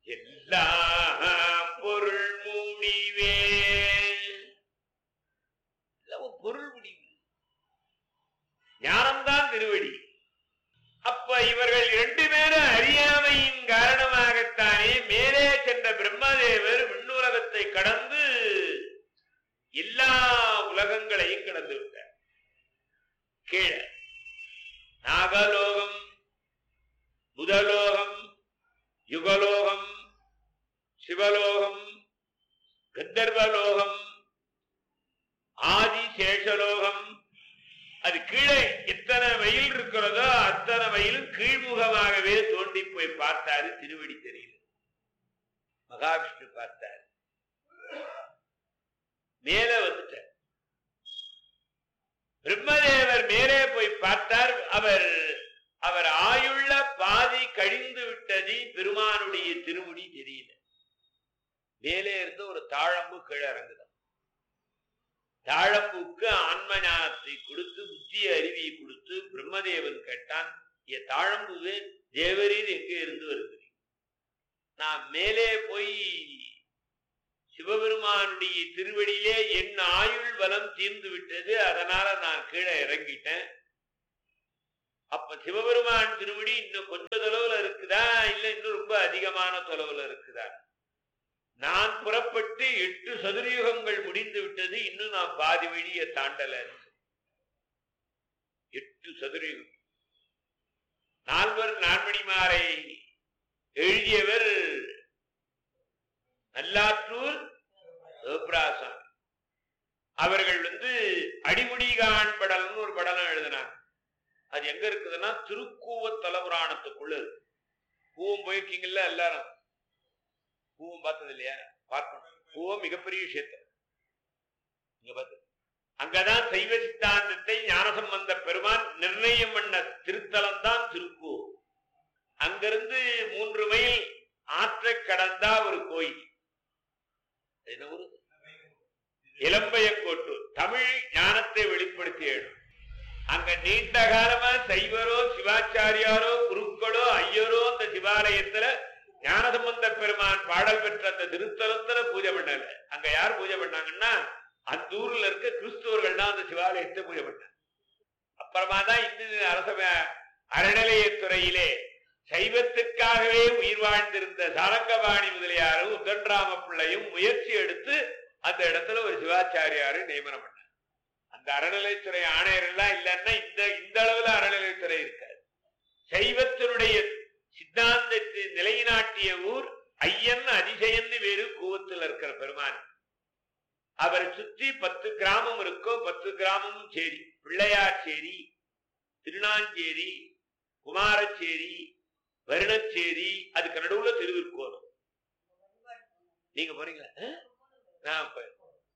எல்லாம் பொருள் முடிவே எல்லாம் பொருள் முடிவு ஞானம்தான் திருவடி அப்ப இவர்கள் இரண்டு பேரும் அறியாமையின் காரணமாகத்தானே மேலே சென்ற பிரம்மதேவர் விண்ணுலகத்தை கடந்து எல்லா உலகங்களையும் கடந்து விட்டார் கீழே நாகலோகம் புதலோகம் யுகலோகம் சிவலோகம் கந்தர்வலோகம் ஆதி சேஷலோகம் அது கீழே எத்தனை மயில் இருக்கிறதோ அத்தனை மயிலும் கீழ்முகமாகவே தோண்டி போய் பார்த்தாரு திருவடி தெரியல மகாவிஷ்ணு பார்த்தார் மேல வந்துட்டார் பிரம்மதேவர் மேலே போய் பார்த்தார் அவர் அவர் ஆயுள்ள பாதி கழிந்து விட்டது பெருமானுடைய திருமுடி தெரியல மேலே இருந்து ஒரு தாழம்பு கீழே இறங்குதான் தாழம்புக்கு ஆன்ம ஞானத்தை கொடுத்து புத்திய அறிவியை கொடுத்து பிரம்மதேவன் கேட்டான் என் தாழம்புவே தேவரீர் எங்க இருந்து வருகிறீர் நான் மேலே போய் சிவபெருமானுடைய திருவடியிலே என் ஆயுள் பலம் தீர்ந்து விட்டது அதனால நான் கீழே இறங்கிட்டேன் அப்ப சிவபெருமான் திருவடி இன்னும் கொஞ்ச தொலைவுல இருக்குதா இல்ல இன்னும் ரொம்ப அதிகமான தொலைவுல இருக்குதா நான் புறப்பட்டு எட்டு சதுரயுகங்கள் முடிந்து விட்டது இன்னும் நான் பாதி வழியை தாண்டல எட்டு சதுரயுகம் நால்வர் நான்மணிமாரை எழுதியவர் நல்லாற்றூர் சிவபிராசாமி அவர்கள் வந்து அடிமுடி காண்படல்னு ஒரு படம் எழுதினாங்க அது எங்க இருக்குதுன்னா திருக்கூவ தலபுராணத்துக்குள்ள இருக்கு கூவம் போயிருக்கீங்கல்ல எல்லாரும் கூவம் பார்த்தது இல்லையா பார்க்கணும் கூவம் மிகப்பெரிய விஷயத்த இங்க பார்த்து அங்கதான் சைவ சித்தாந்தத்தை ஞானசம்பந்த பெருமான் நிர்ணயம் பண்ண திருத்தலம் தான் திருக்கூவம் அங்கிருந்து மூன்று மைல் ஆற்றை கடந்தா ஒரு கோயில் என்ன ஊரு இளம்பையங்கோட்டு தமிழ் ஞானத்தை வெளிப்படுத்திய இடம் அங்க நீண்ட காலமா சைவரோ சிவாச்சாரியாரோ குருக்களோ ஐயரோ அந்த சிவாலயத்துல ஞானசம்பந்த பெருமான் பாடல் பெற்ற அந்த திருத்தலத்துல பூஜை பண்ணல அங்க யார் பூஜை பண்ணாங்கன்னா அந்த ஊர்ல இருக்க கிறிஸ்துவர்கள் தான் அந்த சிவாலயத்தை பூஜை பண்ணாங்க அப்புறமா தான் இந்து அரச அறநிலையத்துறையிலே சைவத்துக்காகவே உயிர் வாழ்ந்திருந்த சாரங்கபாணி முதலியாரும் உத்தன்ராம பிள்ளையும் முயற்சி எடுத்து அந்த இடத்துல ஒரு சிவாச்சாரியாரு நியமனம் பண்ணார் அந்த அறநிலைத்துறை ஆணையர் எல்லாம் இல்லைன்னா இந்த இந்த அளவுல அறநிலைத்துறை இருக்காது சைவத்தினுடைய சித்தாந்தத்தை நிலைநாட்டிய ஊர் ஐயன் அதிசயன்னு வேறு கூவத்தில் இருக்கிற பெருமான் அவரை சுத்தி பத்து கிராமம் இருக்கும் பத்து கிராமமும் சேரி பிள்ளையார்சேரி திருநாஞ்சேரி குமாரச்சேரி வருணச்சேரி அதுக்கு நடுவுல திருவிற்கோணம் நீங்க போறீங்களா ஆ? நான் போய்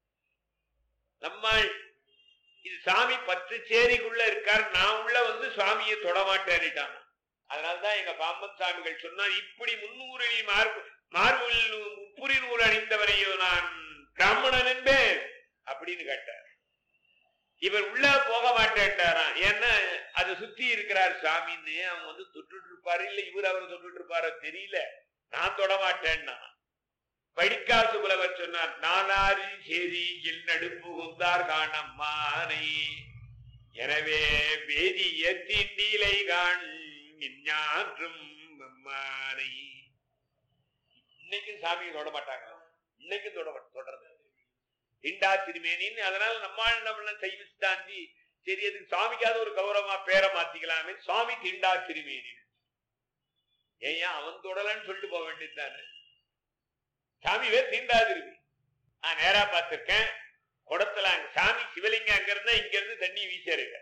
நம்மாள் இது சாமி பத்து சேரிக்குள்ள இருக்கார் நான் உள்ள வந்து சுவாமியை தொடமாட்டேன்னுட்டாங்க அதனாலதான் எங்க பாம்பன் சாமிகள் சொன்னார் இப்படி முன்னூறில் மார்பு மார்பில் உப்புரி நூல் அணிந்தவரையோ நான் பிராமணன் என்பேன் அப்படின்னு கேட்டார் இவர் உள்ள போக மாட்டேன்ட்டாராம் ஏன்னா அதை சுத்தி இருக்கிறார் சாமின்னு அவங்க வந்து தொட்டுட்டு இருப்பாரு இல்ல இவர் அவர் தொட்டுட்டு இருப்பாரோ தெரியல நான் தொட மாட்டேன்னா படிக்காசு புலவர் சொன்னார் நானாரி சேரி எல் நடுப்பு குந்தார் காணம்மானை எனவே வேதிய தீண்டிலை காண் ஞான்றும் மானை இன்னைக்கும் சாமியை தொட மாட்டாங்க இன்னைக்கும் தொட மாட்ட- தொடர்றது இண்டா திருமேனின்னு அதனால நம்மால் நம்ம செய்வித்தாண்டி சரி அதுக்கு சாமிக்காவது ஒரு கௌரவமா பேரை மாத்திக்கலாமே சுவாமி திண்டா திருமேனி ஏன் அவன் தொடலன்னு சொல்லிட்டு போக வேண்டியதுதானே சாமி பேர் தீண்டா திருமி நான் நேரா பார்த்திருக்கேன் குடத்துல அங்க சாமி சிவலிங்கம் அங்க இருந்தா இங்க இருந்து தண்ணி வீசிருக்க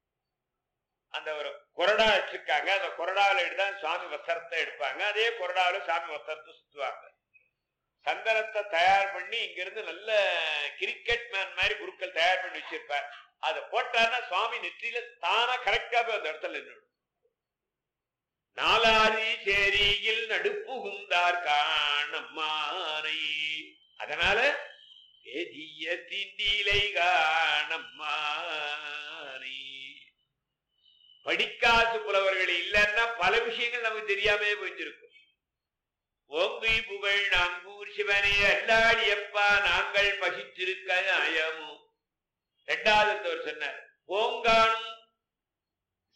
அந்த ஒரு கொரடா வச்சிருக்காங்க அந்த கொரடாவில எடுத்தா சுவாமி வஸ்திரத்தை எடுப்பாங்க அதே கொரடாவில சாமி வஸ்திரத்தை சுத்துவாங்க சந்தனத்தை தயார் பண்ணி இங்க இருந்து நல்ல கிரிக்கெட் மேன் மாதிரி குருக்கள் தயார் பண்ணி வச்சிருப்பார் அதை போட்டாருன்னா சுவாமி நெற்றியில தானா கரெக்டா போய் அந்த இடத்துல நின்று நாலாரி சேரியில் நடுப்புகுந்தார் காணம்மானை அதனால பெரிய திண்டிலை காணம்மானை படிக்காசு புலவர்கள் இல்லைன்னா பல விஷயங்கள் நமக்கு தெரியாமே போயிருக்கும் ஓங்கி புகழ் நாங்கூர் சிவனே அல்லாடியப்பா நாங்கள் பசித்திருக்க நியாயமோ இரண்டாவது அவர் சொன்னார் ஓங்கானும்